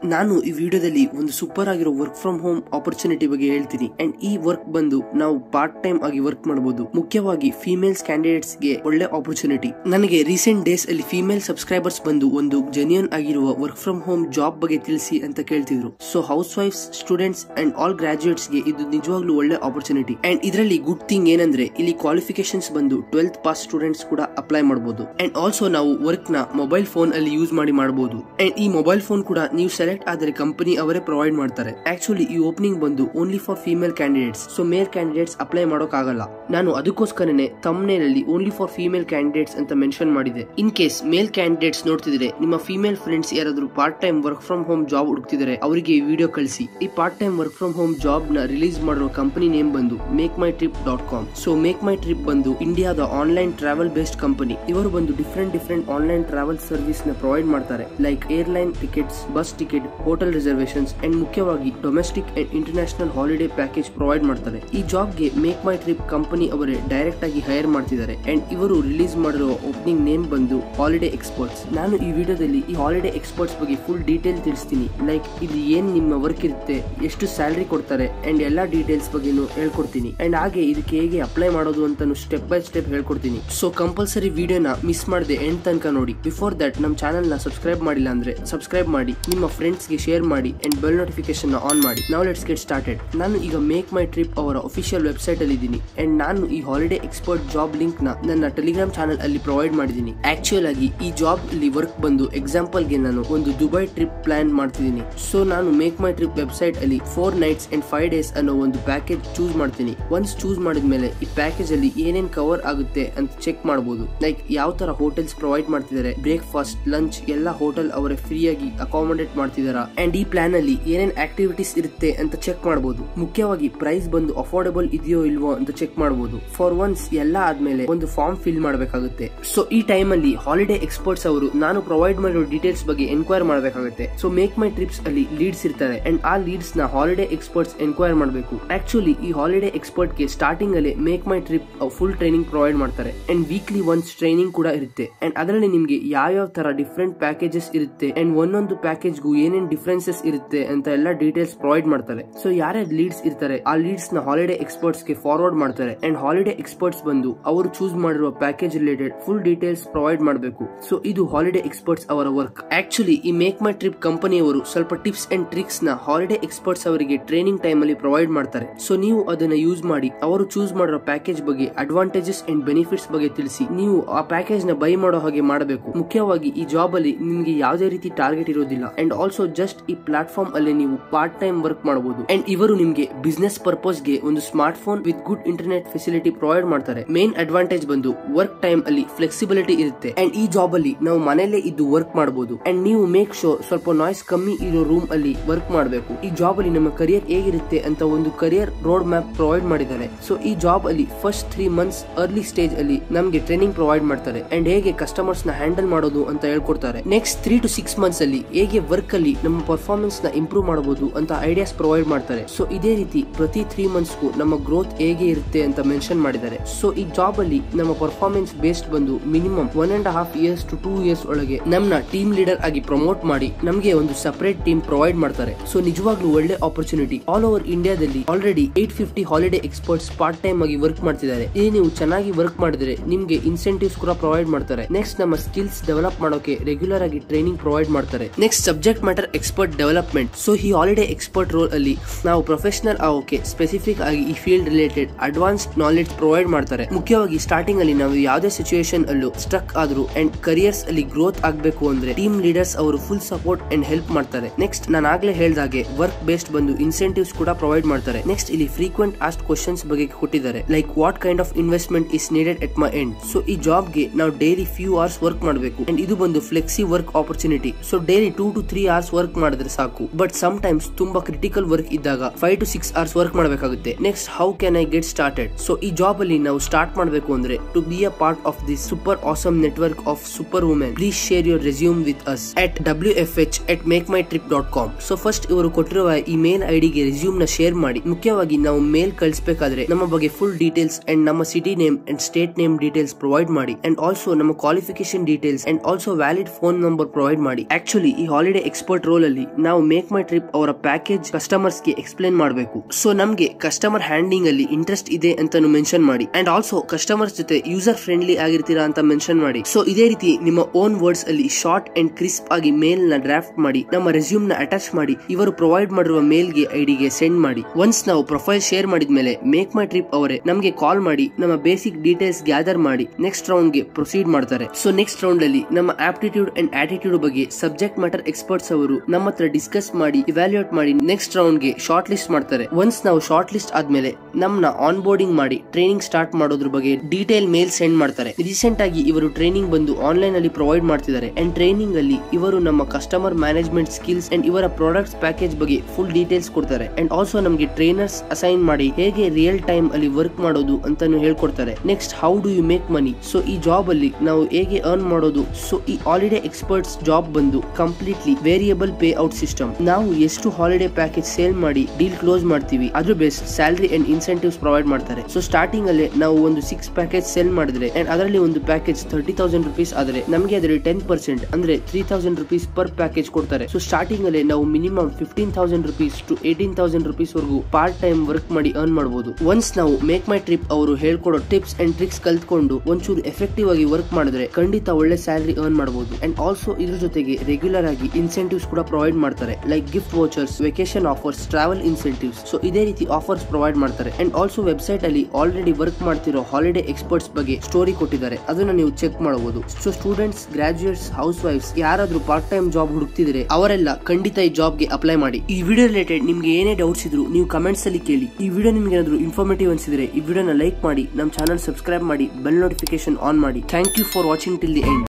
ನಾನು ಈ ವಿಡಿಯೋದಲ್ಲಿ ಒಂದು ಸೂಪರ್ ಆಗಿರೋ ವರ್ಕ್ ಫ್ರಮ್ ಹೋಮ್ ಆಪರ್ಚುನಿಟಿ ಬಗ್ಗೆ ಹೇಳ್ತೀನಿ ಅಂಡ್ ಈ ವರ್ಕ್ ಬಂದು ನಾವು ಪಾರ್ಟ್ ಟೈಮ್ ಆಗಿ ವರ್ಕ್ ಮಾಡಬಹುದು ಮುಖ್ಯವಾಗಿ ಫಿಮೇಲ್ಸ್ ಕ್ಯಾಂಡಿಡೇಟ್ಸ್ ಗೆ ಒಳ್ಳೆ ಆಪರ್ಚುನಿಟಿ ನನಗೆ ರೀಸೆಂಟ್ ಡೇಸ್ ಅಲ್ಲಿ ಫಿಮೇಲ್ ಸಬ್ಸ್ಕ್ರೈಬರ್ಸ್ ಬಂದು ಒಂದು ಜೆನ್ಯೂನ್ ಆಗಿರುವ ವರ್ಕ್ ಫ್ರಮ್ ಹೋಮ್ ಜಾಬ್ ಬಗ್ಗೆ ತಿಳಿಸಿ ಅಂತ ಕೇಳ್ತಿದ್ರು so house wives students and all graduates ಗೆ ಇದು ನಿಜವಾಗ್ಲೂ ಒಳ್ಳೆ ಆಪರ್ಚುನಿಟಿ ಅಂಡ್ ಇದರಲ್ಲಿ ಗುಡ್ ಥಿಂಗ್ ಏನಂದ್ರೆ ಇಲ್ಲಿ ಕ್ವಾಲಿಫಿಕೇಶನ್ಸ್ ಬಂದು ಟ್ವೆಲ್ತ್ ಪಾಸ್ ಸ್ಟೂಡೆಂಟ್ಸ್ ಕೂಡ ಅಪ್ಲೈ ಮಾಡಬಹುದು ಅಂಡ್ ಆಲ್ಸೋ ನಾವು ವರ್ಕ್ ನ ಮೊಬೈಲ್ ಫೋನ್ ಅಲ್ಲಿ ಯೂಸ್ ಮಾಡಿ ಮಾಡಬಹುದು ಅಂಡ್ ಈ ಮೊಬೈಲ್ ಫೋನ್ ಕೂಡ ನೀವು ಸೆಲೆಕ್ಟ್ ಆದರೆ ಕಂಪನಿ ಅವರೇ ಪ್ರೊವೈಡ್ ಮಾಡ್ತಾರೆ ಆಕ್ಚುಲಿ ಈ ಓಪನಿಂಗ್ ಬಂದು only for female candidates so male candidates apply ಮಾಡೋಕ್ಕಾಗಲ್ಲ ನಾನು ಅದಕ್ಕೋಸ್ಕರನೇ ತಮ್ಮನೇಲಿ ಓನ್ಲಿ ಫಾರ್ ಫೀಮೇಲ್ ಕ್ಯಾಂಡಿಡೇಟ್ಸ್ ಅಂತ ಮೆನ್ಷನ್ ಮಾಡಿದೆ ಇನ್ ಕೇಸ್ ಮೇಲ್ ಕ್ಯಾಂಡಿಡೇಟ್ಸ್ ನೋಡ್ತಿದ್ರೆ ನಿಮ್ಮ ಫೀಮೇಲ್ ಫ್ರೆಂಡ್ಸ್ ಯಾರಾದ್ರೂ part time work from home job ಹುಡುಕ್ತಿದ್ದಾರೆ ಅವರಿಗೆ ಈ ವಿಡಿಯೋ ಕಳಿಸಿ ಈ part time work from home job ನ ರಿಲೀಸ್ ಮಾಡಿರೋ ಕಂಪನಿ ನೇಮ್ ಬಂದು MakeMyTrip dot com so MakeMyTrip ಬಂದು ಇಂಡಿಯಾದ ಆನ್ಲೈನ್ ಟ್ರಾವೆಲ್ ಬೇಸ್ಡ್ ಕಂಪನಿ ಇವರು ಬಂದು different different online travel service ನ ಪ್ರೊವೈಡ್ ಮಾಡ್ತಾರೆ like airline tickets bus ticket hotel reservations and ಮುಖ್ಯವಾಗಿ domestic and international holiday package provide ಮಾಡ್ತಾರೆ ಈ job ಗೆ ಮೇಕ್ ಮೈ ಟ್ರಿಪ್ ಕಂಪನಿ ಅವರೇ ಡೈರೆಕ್ಟ್ ಆಗಿ ಹೈರ್ ಮಾಡ್ತಿದ್ದಾರೆ ಅಂಡ್ ಇವರು ರಿಲೀಸ್ ಮಾಡಿರೋ ಓಪನಿಂಗ್ ನೇಮ್ ಬಂದು ಹಾಲಿಡೇ ಎಕ್ಸ್ಪರ್ಟ್ಸ್ ನಾನು ಈ ವಿಡಿಯೋದಲ್ಲಿ ಈ ಹಾಲಿಡೇ ಎಕ್ಸ್ಪರ್ಟ್ಸ್ ಬಗ್ಗೆ ಫುಲ್ ಡೀಟೇಲ್ ತಿಳಿಸ್ತೀನಿ ಲೈಕ್ ಇಲ್ಲಿ ಏನ್ ನಿಮ್ಮ ವರ್ಕ್ ಇರುತ್ತೆ ಎಷ್ಟು ಸ್ಯಾಲರಿ ಕೊಡ್ತಾರೆ ಅಂಡ್ ಎಲ್ಲಾ ಡೀಟೇಲ್ಸ್ ಬಗ್ಗೆನೂ ಹೇಳ್ಕೊಡ್ತೀನಿ ಅಂಡ್ ಹಾಗೆ ಇದಕ್ಕೆ ಹೇಗೆ ಅಪ್ಲೈ ಮಾಡೋದು ಅಂತಾನು ಸ್ಟೆಪ್ ಬೈ ಸ್ಟೆಪ್ ಹೇಳ್ಕೊಡ್ತೀನಿ ಸೊ ಕಂಪಲ್ಸರಿ ವಿಡಿಯೋನ ಮಿಸ್ ಮಾಡದೆ ಎಂಡ್ ತನಕ ನೋಡಿ ಬಿಫೋರ್ ದಟ್ ನಮ್ಮ ಚಾನಲ್ ನ ಸಬ್ಸ್ಕ್ರೈಬ್ ಮಾಡಿಲ್ಲ ಅಂದ್ರೆ ಸಬ್ಸ್ಕ್ರೈಬ್ ಮಾಡಿ ನಿಮ್ಮ ಫ್ರೆಂಡ್ಸ್ ಗೆ ಶೇರ್ ಮಾಡಿ ಅಂಡ್ ಬೆಲ್ ನೋಟಿಫಿಕೇಶನ್ ಆನ್ ಮಾಡಿ ನಾವು ಲೆಟ್ಸ್ ಗೆಟ್ ಸ್ಟಾರ್ಟೆಡ್ ನಾನು ಈಗ ಮೇಕ್ ಮೈ ಟ್ರಿಪ್ ಅವರ ಅಫಿಷಿಯಲ್ ವೆಬ್ಸೈಟ್ ಅಲ್ಲಿ ಇದ್ದೀನಿ ಅಂಡ್ ನಾನು ಈ ಹಾಲಿಡೇ ಎಕ್ಸ್ಪರ್ಟ್ ಜಾಬ್ ಲಿಂಕ್ ನ ನನ್ನ ಟೆಲಿಗ್ರಾಮ್ ಚಾನಲ್ ಅಲ್ಲಿ ಪ್ರೊವೈಡ್ ಮಾಡಿದ್ದೀನಿ ಆಕ್ಚುಯಲ್ ಆಗಿ ಈ ಜಾಬ್ ಇಲ್ಲಿ ವರ್ಕ್ ಬಂದು ಎಕ್ಸಾಂಪಲ್ ಗೆ ನಾನು ಒಂದು ದುಬೈ ಟ್ರಿಪ್ ಪ್ಲಾನ್ ಮಾಡ್ತಿದ್ದೀನಿ ಸೊ ನಾನು ಮೇಕ್ ಮೈ ಟ್ರಿಪ್ ವೆಬ್ಸೈಟ್ ಅಲ್ಲಿ four nights and five days ಅನ್ನೋ ಒಂದು ಪ್ಯಾಕೇಜ್ ಚೂಸ್ ಮಾಡ್ತೀನಿ ಒನ್ಸ್ ಚೂಸ್ ಮಾಡಿದ್ಮೇಲೆ ಈ ಪ್ಯಾಕೇಜ್ ಅಲ್ಲಿ ಏನೇನ್ ಕವರ್ ಆಗುತ್ತೆ ಅಂತ ಚೆಕ್ ಮಾಡಬಹುದು ಲೈಕ್ ಯಾವ ತರ ಹೋಟೆಲ್ಸ್ ಪ್ರೊವೈಡ್ ಮಾಡ್ತಿದ್ದಾರೆ ಬ್ರೇಕ್ಫಾಸ್ಟ್ ಲಂಚ್ ಎಲ್ಲ ಹೋಟೆಲ್ ಅವರೇ ಫ್ರೀ ಆಗಿ ಅಕಾಮಡೇಟ್ ಮಾಡ್ತಿದಾರಾ ಅಂಡ್ ಈ ಪ್ಲಾನ್ ಅಲ್ಲಿ ಏನೇನ್ ಆಕ್ಟಿವಿಟೀಸ್ ಇರುತ್ತೆ ಅಂತ ಚೆಕ್ ಮಾಡಬಹುದು ಮುಖ್ಯವಾಗಿ ಪ್ರೈಸ್ ಬಂದು ಅಫೋರ್ಡಬಲ್ ಇದೆಯೋ ಇಲ್ವೋ ಅಂತ ಚೆಕ್ ಮಾಡಬಹುದು ಫಾರ್ ಒನ್ಸ್ ಎಲ್ಲ ಆದ್ಮೇಲೆ ಒಂದು ಫಾರ್ಮ್ ಫಿಲ್ ಮಾಡಬೇಕಾಗುತ್ತೆ ಸೊ ಈ ಟೈಮ್ ಅಲ್ಲಿ ಹಾಲಿಡೇ ಎಕ್ಸ್ಪರ್ಟ್ಸ್ ಅವರು ನಾನು ಪ್ರೊವೈಡ್ ಮಾಡಿರೋ ಡೀಟೇಲ್ಸ್ ಬಗ್ಗೆ ಎನ್ಕ್ವೈರ್ ಮಾಡಬೇಕಾಗುತ್ತೆ ಸೊ ಮೇಕ್ ಮೈ ಟ್ರಿಪ್ಸ್ ಅಲ್ಲಿ ಲೀಡ್ಸ್ ಇರ್ತಾರೆ ಅಂಡ್ ಆ ಲೀಡ್ಸ್ ನ ಹಾಲಿಡೇ ಎಕ್ಸ್ಪರ್ಟ್ಸ್ ಎನ್ಕ್ವೈರ್ ಮಾಡಬೇಕು ಆಕ್ಚುಲಿ ಈ ಹಾಲಿಡೇ ಎಕ್ಸ್ಪರ್ಟ್ ಗೆ ಸ್ಟಾರ್ಟಿಂಗ್ ಅಲ್ಲಿ MakeMyTrip full training provide ಮಾಡ್ತಾರೆ ಅಂಡ್ ವೀಕ್ಲಿ ಒನ್ಸ್ ಟ್ರೈನಿಂಗ್ ಕೂಡ ಇರುತ್ತೆ ಅಂಡ್ ಅದರಲ್ಲಿ ನಿಮ್ಗೆ ಯಾವ ತರ ಡಿಫ್ರೆಂಟ್ ಪ್ಯಾಕೇಜಸ್ ಇರುತ್ತೆ ಅಂಡ್ ಒಂದೊಂದು ಪ್ಯಾಕೇಜ್ಗೂ ಏನೇನ್ ಡಿಫ್ರೆನ್ಸಸ್ ಇರುತ್ತೆ ಅಂತ ಎಲ್ಲ ಡೀಟೇಲ್ಸ್ ಪ್ರೊವೈಡ್ ಮಾಡ್ತಾರೆ ಸೊ ಯಾರ್ಯಾರು ಲೀಡ್ಸ್ ಇರ್ತಾರೆ ಆ ಲೀಡ್ಸ್ ನ ಹಾಲಿಡೇ ಎಕ್ಸ್ಪರ್ಟ್ಸ್ ಗೆ ಫಾರ್ವರ್ಡ್ ಮಾಡ್ತಾರೆ ಅಂಡ್ ಹಾಲಿಡೇ ಎಕ್ಸ್ಪರ್ಟ್ಸ್ ಬಂದು ಅವರು ಚೂಸ್ ಮಾಡಿರುವ package related full details provide ಮಾಡಬೇಕು ಸೊ ಇದು ಹಾಲಿಡೇ ಎಕ್ಸ್ಪರ್ಟ್ಸ್ ಅವರ ವರ್ಕ್ ಆಕ್ಚುಲಿ ಈ ಮೇಕ್ ಮೈ ಟ್ರಿಪ್ ಕಂಪನಿಯವರು ಸ್ವಲ್ಪ ಟಿಪ್ಸ್ ಅಂಡ್ ಟ್ರಿಕ್ಸ್ ನ ಹಾಲಿಡೇ ಎಕ್ಸ್ಪರ್ಟ್ಸ್ ಅವರಿಗೆ ಟ್ರೈನಿಂಗ್ ಟೈಮ್ ಅಲ್ಲಿ ಪ್ರೊವೈಡ್ ಮಾಡ್ತಾರೆ ಸೊ ನೀವು ಅದನ್ನ ಯೂಸ್ ಮಾಡಿ ಅವರು ಚೂಸ್ ಮಾಡಿರೋ ಪ್ಯಾಕೇಜ್ ಬಗ್ಗೆ ಅಡ್ವಾಂಟೇಜಸ್ ಅಂಡ್ ಬೆನಿಫಿಟ್ಸ್ ಬಗ್ಗೆ ತಿಳಿಸಿ ನೀವು ಆ ಪ್ಯಾಕೇಜ್ ನ ಬೈ ಮಾಡೋ ಹಾಗೆ ಮಾಡಬೇಕು ಮುಖ್ಯವಾಗಿ ಈ ಜಾಬ್ ಅಲ್ಲಿ ನಿಮ್ಗೆ ಯಾವುದೇ ರೀತಿ ಟಾರ್ಗೆಟ್ ಇರೋದಿಲ್ಲ ಅಂಡ್ ಆಲ್ಸೋ ಜಸ್ಟ್ ಈ ಪ್ಲಾಟ್ಫಾರ್ಮ್ ಅಲ್ಲಿ ನೀವು ಪಾರ್ಟ್ ಟೈಮ್ ವರ್ಕ್ ಮಾಡಬಹುದು ಅಂಡ್ ಇವರು ನಿಮ್ಗೆ ಬಿಸ್ನೆಸ್ ಪರ್ಪಸ್ ಗೆ ಒಂದು smartphone with good internet facility provide ಮಾಡ್ತಾರೆ ಮೇನ್ ಅಡ್ವಾಂಟೇಜ್ ಬಂದು ವರ್ಕ್ ಟೈಮ್ ಅಲ್ಲಿ ಫ್ಲೆಕ್ಸಿಬಿಲಿಟಿ ಇರುತ್ತೆ ಅಂಡ್ ಈ ಜಾಬ್ ಅಲ್ಲಿ ನಾವು ಮನೆಯಲ್ಲೇ ಇದ್ದು ವರ್ಕ್ ಮಾಡಬಹುದು ಅಂಡ್ ನೀವು ಮೇಕ್ ಶೋ ಸ್ವಲ್ಪ ನಾಯ್ಸ್ ಕಮ್ಮಿ ಇರೋ ರೂಮ್ ಅಲ್ಲಿ ವರ್ಕ್ ಮಾಡಬೇಕು ಈ ಜಾಬ್ ಅಲ್ಲಿ ನಮ್ಮ ಕರಿಯರ್ ಹೇಗಿರುತ್ತೆ ಅಂತ ಒಂದು ಕರಿಯರ್ ರೋಡ್ ಮ್ಯಾಪ್ ಪ್ರೊವೈಡ್ ಮಾಡಿದ್ದಾರೆ ಸೊ ಈ ಜಾಬ್ ಅಲ್ಲಿ first three months early stage ಅಲ್ಲಿ ನಮ್ಗೆ ಟ್ರೈನಿಂಗ್ ಪ್ರೊವೈಡ್ ಮಾಡ್ತಾರೆ ಅಂಡ್ ಹೇಗೆ ಕಸ್ಟಮರ್ಸ್ ನ ಹ್ಯಾಂಡಲ್ ಮಾಡೋದು ಅಂತ ಹೇಳ್ಕೊಡ್ತಾರೆ next three to six months ಅಲ್ಲಿ ಹೇಗೆ ವರ್ಕ್ ಅಲ್ಲಿ ನಮ್ಮ ಪರ್ಫಾರ್ಮೆನ್ಸ್ ನ ಇಂಪ್ರೂವ್ ಮಾಡಬಹುದು ಅಂತ ಐಡಿಯಾಸ್ ಪ್ರೊವೈಡ್ ಮಾಡ್ತಾರೆ ಸೊ ಇದೇ ರೀತಿ ಪ್ರತಿ ತ್ರೀ ಮಂತ್ಸ್ ನಮ್ಮ ಗ್ರೋತ್ ಹೇಗೆ ಇರುತ್ತೆ ಅಂತ ಮೆನ್ಷನ್ ಮಾಡಿದ್ದಾರೆ ಸೊ ಈ ಜಾಬ್ ಅಲ್ಲಿ ನಮ್ಮ ಪರ್ಫಾರ್ಮೆನ್ಸ್ ಬೇಸ್ಡ್ ಬಂದು minimum one and half years to two years ಒಳಗೆ ನಮ್ನ ಟೀಮ್ ಲೀಡರ್ ಆಗಿ ಪ್ರಮೋಟ್ ಮಾಡಿ ನಮಗೆ ಒಂದು ಸಪರೇಟ್ ಟೀಮ್ ಪ್ರೊವೈಡ್ ಮಾಡ್ತಾರೆ ಸೊ ನಿಜವಾಗ್ಲೂ ಒಳ್ಳೆ ಆಪರ್ಚುನಿಟಿ ಆಲ್ ಓವರ್ ಇಂಡಿಯಾದಲ್ಲಿ already eight fifty holiday experts part time ಆಗಿ ವರ್ಕ್ ಮಾಡ್ತಿದ್ದಾರೆ ಇಲ್ಲಿ ನೀವು ಚೆನ್ನಾಗಿ ವರ್ಕ್ ಮಾಡಿದ್ರೆ ನಿಮ್ಗೆ ಇನ್ಸೆಂಟಿವ್ಸ್ ಕೂಡ ಪ್ರೊವೈಡ್ ಮಾಡ್ತಾರೆ ನೆಕ್ಸ್ಟ್ ನಮ್ಮ ಸ್ಕಿಲ್ಸ್ ಡೆವಲಪ್ ಮಾಡೋಕೆ ರೆಗ್ಯುಲರ್ ಆಗಿ ಟ್ರೈನಿಂಗ್ ಪ್ರೊವೈಡ್ ಮಾಡ್ತಾರೆ next subject matter expert development so ಈ ಹಾಲಿಡೇ ಎಕ್ಸ್ಪರ್ಟ್ ರೋಲ್ ಅಲ್ಲಿ ನಾವು ಪ್ರೊಫೆಷನಲ್ ಆಗೋಕೆ ಸ್ಪೆಸಿಫಿಕ್ ಆಗಿ ಈ field related advanced knowledge provide ಮಾಡ್ತಾರೆ ಮುಖ್ಯವಾಗಿ ಸ್ಟಾರ್ಟಿಂಗ್ ಅಲ್ಲಿ ನಾವು ಯಾವುದೇ ಸಿಚುವೇಶನ್ ಅಲ್ಲೂ ಸ್ಟಕ್ ಆದ್ರೂ ಅಂಡ್ ಕರಿಯರ್ಸ್ ಅಲ್ಲಿ ಗ್ರೋತ್ ಆಗಬೇಕು ಅಂದ್ರೆ ಟೀಮ್ ಲೀಡರ್ಸ್ ಅವರು ಫುಲ್ ಸಪೋರ್ಟ್ ಅಂಡ್ ಹೆಲ್ಪ್ ಮಾಡ್ತಾರೆ ನೆಕ್ಸ್ಟ್ ನಾನು ಆಗ್ಲೇ ಹೇಳ್ದಾಗೆ ವರ್ಕ್ ಬೇಸ್ಡ್ ಬಂದು ಇನ್ಸೆಂಟಿವ್ಸ್ ಕೂಡ ಪ್ರೊವೈಡ್ ಮಾಡ್ತಾರೆ ನೆಕ್ಸ್ಟ್ ಇಲ್ಲಿ ಫ್ರೀಕ್ವೆಂಟ್ ಆಸ್ಟ್ ಕ್ವಶನ್ಸ್ ಬಗ್ಗೆ ಕೊಟ್ಟಿದ್ದಾರೆ like what kind of investment is needed at my end so ಈ ಜಾಬ್ ಗೆ ನಾವು ಡೈಲಿ ಫ್ಯೂ ಅವರ್ಸ್ ವರ್ಕ್ ಮಾಡಬೇಕು ಅಂಡ್ ಇದು ಬಂದು flexi work opportunity so daily two to three hours work ಮಾಡಿದ್ರೆ ಸಾಕು ಬಟ್ ಸಮ್ ಟೈಮ್ಸ್ ತುಂಬಾ ಕ್ರಿಟಿಕಲ್ ವರ್ಕ್ ಇದ್ದಾಗ five to six hours work ಮಾಡಬೇಕಾಗುತ್ತೆ next how can I get started so ಈ job ಅಲ್ಲಿ ನಾವು ಸ್ಟಾರ್ಟ್ ಮಾಡಬೇಕು ಅಂದ್ರೆ to be a part of this super awesome network of super women please share your resume with us at W F H at MakeMyTrip dot com so first ಇವರು ಕೊಟ್ಟಿರುವ ಈ ಮೇಲ್ ಐಡಿಗೆ resume ನ share ಮಾಡಿ ಮುಖ್ಯವಾಗಿ ನಾವು ಮೇಲ್ ಕಳಿಸಬೇಕಾದ್ರೆ ನಮ್ಮ ಬಗ್ಗೆ ಫುಲ್ ಡೀಟೇಲ್ಸ್ ಅಂಡ್ ನಮ್ಮ city name and state name details provide ಮಾಡಿ ಅಂಡ್ ಆಲ್ಸೋ ನಮ್ಮ qualification details and also valid phone number provide ಮಾಡಿ ಆಕ್ಚುಲಿ ಈ ಹಾಲಿಡೇ ಎಕ್ಸ್ಪರ್ಟ್ ಎಕ್ಸ್ಪರ್ಟ್ ರೋಲ್ ಅಲ್ಲಿ ನಾವು ಮೇಕ್ ಮೈ ಟ್ರಿಪ್ ಅವರ ಪ್ಯಾಕೇಜ್ ಕಸ್ಟಮರ್ಸ್ ಗೆ ಎಕ್ಸ್ಪ್ಲೇನ್ ಮಾಡಬೇಕು ಸೊ ನಮ್ಗೆ ಕಸ್ಟಮರ್ ಹ್ಯಾಂಡಿಂಗ್ ಅಲ್ಲಿ ಇಂಟ್ರೆಸ್ಟ್ ಇದೆ ಅಂತಾನು ಮೆನ್ಷನ್ ಮಾಡಿ ಅಂಡ್ ಆಲ್ಸೋ ಕಸ್ಟಮರ್ಸ್ ಜೊತೆ ಯೂಸರ್ ಫ್ರೆಂಡ್ಲಿ ಆಗಿರ್ತೀರಾ ಅಂತ ಮೆನ್ಷನ್ ಮಾಡಿ ಸೊ ಇದೇ ರೀತಿ ನಿಮ್ಮ ಓನ್ ವರ್ಡ್ಸ್ ಅಲ್ಲಿ ಶಾರ್ಟ್ ಅಂಡ್ ಕ್ರಿಸ್ಪ್ ಆಗಿ ಮೇಲ್ ನ ಡ್ರಾಫ್ಟ್ ಮಾಡಿ ನಮ್ಮ ರೆಸ್ಯೂಮ್ ನ ಅಟ್ಯಾಚ್ ಮಾಡಿ ಇವರು ಪ್ರೊವೈಡ್ ಮಾಡಿರುವ ಮೇಲ್ ಗೆ ಐಡಿಗೆ ಸೆಂಡ್ ಮಾಡಿ ಒನ್ಸ್ ನಾವು ಪ್ರೊಫೈಲ್ ಶೇರ್ ಮಾಡಿದ್ಮೇಲೆ ಮೇಕ್ ಮೈ ಟ್ರಿಪ್ ಅವರೇ ನಮಗೆ ಕಾಲ್ ಮಾಡಿ ನಮ್ಮ ಬೇಸಿಕ್ ಡೀಟೇಲ್ಸ್ ಗ್ಯಾದರ್ ಮಾಡಿ ನೆಕ್ಸ್ಟ್ ರೌಂಡ್ ಗೆ ಪ್ರೊಸೀಡ್ ಮಾಡ್ತಾರೆ ಸೊ ನೆಕ್ಸ್ಟ್ ರೌಂಡ್ ಅಲ್ಲಿ ನಮ್ಮ ಆಪ್ಟಿಟ್ಯೂಡ್ ಅಂಡ್ ಆಟಿಟ್ಯೂಡ್ ಬಗ್ಗೆ ಸಬ್ಜೆಕ್ಟ್ ಮ್ಯಾಟರ್ ಎಕ್ಸ್ಪರ್ಟ್ಸ್ ಅವರು ನಮ್ಮ ಹತ್ರ ಡಿಸ್ಕಸ್ ಮಾಡಿ ಇವ್ಯಾಲ್ಯೂಯೇಟ್ ಮಾಡಿ ನೆಕ್ಸ್ಟ್ ರೌಂಡ್ ಗೆ ಶಾರ್ಟ್ ಲಿಸ್ಟ್ ಮಾಡ್ತಾರೆ ಒನ್ಸ್ ನಾವು ಶಾರ್ಟ್ ಲಿಸ್ಟ್ ಆದ್ಮೇಲೆ ನಮ್ನ ಆನ್ ಬೋರ್ಡಿಂಗ್ ಮಾಡಿ ಟ್ರೈನಿಂಗ್ ಸ್ಟಾರ್ಟ್ ಮಾಡೋದ್ರ ಬಗ್ಗೆ ಡೀಟೇಲ್ ಮೇಲ್ ಸೆಂಡ್ ಮಾಡ್ತಾರೆ ರೀಸೆಂಟ್ ಆಗಿ ಇವರು ಟ್ರೈನಿಂಗ್ ಬಂದು ಆನ್ಲೈನ್ ಅಲ್ಲಿ ಪ್ರೊವೈಡ್ ಮಾಡ್ತಿದ್ದಾರೆ ಅಂಡ್ ಟ್ರೈನಿಂಗ್ ಅಲ್ಲಿ ಇವರು ನಮ್ಮ ಕಸ್ಟಮರ್ ಮ್ಯಾನೇಜ್ಮೆಂಟ್ ಸ್ಕಿಲ್ಸ್ ಅಂಡ್ ಇವರ ಪ್ರಾಡಕ್ಟ್ಸ್ ಪ್ಯಾಕೇಜ್ ಬಗ್ಗೆ ಫುಲ್ ಡೀಟೇಲ್ಸ್ ಕೊಡ್ತಾರೆ ಅಂಡ್ ಆಲ್ಸೋ ನಮಗೆ ಟ್ರೈನರ್ಸ್ ಅಸೈನ್ ಮಾಡಿ ಹೇಗೆ ರಿಯಲ್ ಟೈಮ್ ಅಲ್ಲಿ ವರ್ಕ್ ಮಾಡೋದು ಅಂತಾನು ಹೇಳ್ಕೊಡ್ತಾರೆ next how do you make money so ಈ ಜಾಬ್ ಅಲ್ಲಿ ನಾವು ಹೇಗೆ ಅರ್ನ್ ಮಾಡೋದು ಸೊ ಈ ಹಾಲಿಡೇ ಎಕ್ಸ್ಪರ್ಟ್ಸ್ ಜಾಬ್ ಬಂದು completely variable pay out system ನಾವು ಎಷ್ಟು ಹಾಲಿಡೇ ಪ್ಯಾಕೇಜ್ ಸೇಲ್ ಮಾಡಿ ಡೀಲ್ ಕ್ಲೋಸ್ ಮಾಡ್ತೀವಿ ಅದ್ರ base salary and incentives provide ಮಾಡ್ತಾರೆ ಸೊ ಸ್ಟಾರ್ಟಿಂಗ್ ಅಲ್ಲಿ ನಾವು ಒಂದು ಸಿಕ್ಸ್ ಪ್ಯಾಕೇಜ್ ಸೇಲ್ ಮಾಡಿದ್ರೆ ಅಂಡ್ ಅದರಲ್ಲಿ ಒಂದು ಪ್ಯಾಕೇಜ್ ತರ್ಟಿ ತೌಸಂಡ್ ರುಪೀಸ್ ಆದ್ರೆ ನಮಗೆ ಅದರಲ್ಲಿ ಟೆನ್ ಪರ್ಸೆಂಟ್ ಅಂದ್ರೆ three thousand rupees per package ಕೊಡ್ತಾರೆ ಸೊ ಸ್ಟಾರ್ಟಿಂಗ್ ಅಲ್ಲಿ ನಾವು minimum fifteen thousand rupees to eighteen thousand rupees ವರೆಗೂ ಪಾರ್ಟ್ ಟೈಮ್ ವರ್ಕ್ ಮಾಡಿ ಅರ್ನ್ ಮಾಡಬಹುದು ಒನ್ಸ್ ನಾವು ಮೇಕ್ ಮೈ ಟ್ರಿಪ್ ಅವರು ಹೇಳ್ಕೊಡೋ ಟಿಪ್ಸ್ ಅಂಡ್ ಟ್ರಿಕ್ಸ್ ಕಲ್ತ್ಕೊಂಡು ಒಂಚೂರು ಎಫೆಕ್ಟಿವ್ ಆಗಿ ವರ್ಕ್ ಮಾಡಿದ್ರೆ ಖಂಡಿತ ಒಳ್ಳೆ ಸ್ಯಾಲರಿ ಅರ್ನ್ ಮಾಡಬಹುದು ಅಂಡ್ ಆಲ್ಸೋ ಇದ್ರ ಜೊತೆಗೆ ರೆಗ್ಯುಲರ್ ಆಗಿ ಇನ್ಸೆಂಟಿವ್ಸ್ ಕೂಡ ಪ್ರೊವೈಡ್ ಮಾಡ್ತಾರೆ like gift vouchers vacation offers travel incentives so ಇದೇ ರೀತಿ ಆಫರ್ಸ್ ಪ್ರೊವೈಡ್ ಮಾಡ್ತಾರೆ ಅಂಡ್ ಆಲ್ಸೋ ವೆಬ್ಸೈಟ್ ಅಲ್ಲಿ ಆಲ್ರೆಡಿ ವರ್ಕ್ ಮಾಡ್ತಿರೋ ಹಾಲಿಡೇ ಎಕ್ಸ್ಪರ್ಟ್ಸ್ ಬಗ್ಗೆ ಸ್ಟೋರಿ ಕೊಟ್ಟಿದ್ದಾರೆ ಅದನ್ನ ನೀವು ಚೆಕ್ ಮಾಡಬಹುದು so students graduates house wifes ಯಾರಾದ್ರೂ ಪಾರ್ಟ್ ಟೈಮ್ ಜಾಬ್ ಹುಡುಕ್ತಿದ್ರೆ ಅವರೆಲ್ಲ ಖಂಡಿತ ಈ ಜಾಬ್ಗೆ ಅಪ್ಲೈ ಮಾಡಿ ಈ ವಿಡಿಯೋ ರಿಲೇಟೆಡ್ ನಿಮ್ಗೆ ಏನೇ ಡೌಟ್ಸ್ ಇದ್ರು ನೀವು ಕಮೆಂಟ್ಸ್ ಅಲ್ಲಿ ಕೇಳಿ ಈ ವಿಡಿಯೋ ನಿಮ್ಗೆ ಏನಾದ್ರು ಇನ್ಫಾರ್ಮೇಟಿವ್ ಅನ್ಸಿದ್ರೆ ಈ ವಿಡಿಯೋನ ಲೈಕ್ ಮಾಡಿ ನಮ್ಮ ಚಾನಲ್ ಸಬ್ಸ್ಕ್ರೈಬ್ ಮಾಡಿ ಬೆಲ್ ನೋಟಿಫಿಕೇಶನ್ ಆನ್ ಮಾಡಿ thank you for watching till the end